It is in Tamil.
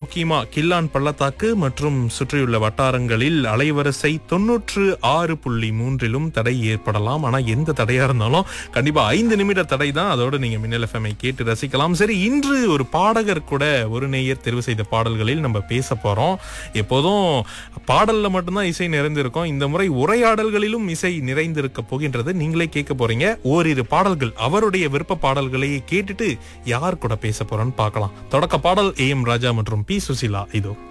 முக்கியமா கில்லான் பள்ளத்தாக்கு மற்றும் சுற்றியுள்ள வட்டாரங்களில் அலைவரிசை தொன்னூற்று ஆறு புள்ளி மூன்றிலும் தடை ஏற்படலாம் ஆனா எந்த தடையா இருந்தாலும் கண்டிப்பா ஐந்து நிமிட தடை தான் அதோட நீங்க மின்னல் எஃப்எம்ஐ கேட்டு ரசிக்கலாம் சரி இன்று ஒரு பாடகர் கூட ஒரு நேயர் தெரிவு செய்த பாடல்களில் நம்ம பேச போறோம் எப்போதும் பாடல்ல மட்டும்தான் இசை நிறைந்திருக்கும் இந்த முறை உரையாடல்களிலும் இசை நிறைந்திருக்க போகின்றது நீங்களே கேட்க போறீங்க ஓரிரு பாடல்கள் அவருடைய விருப்ப பாடல்களையே கேட்டுட்டு யார் கூட பேச போறோம்னு பார்க்கலாம் தொடக்க பாடல் ஏ எம் ராஜா மற்றும் பி சுசிலா இதோ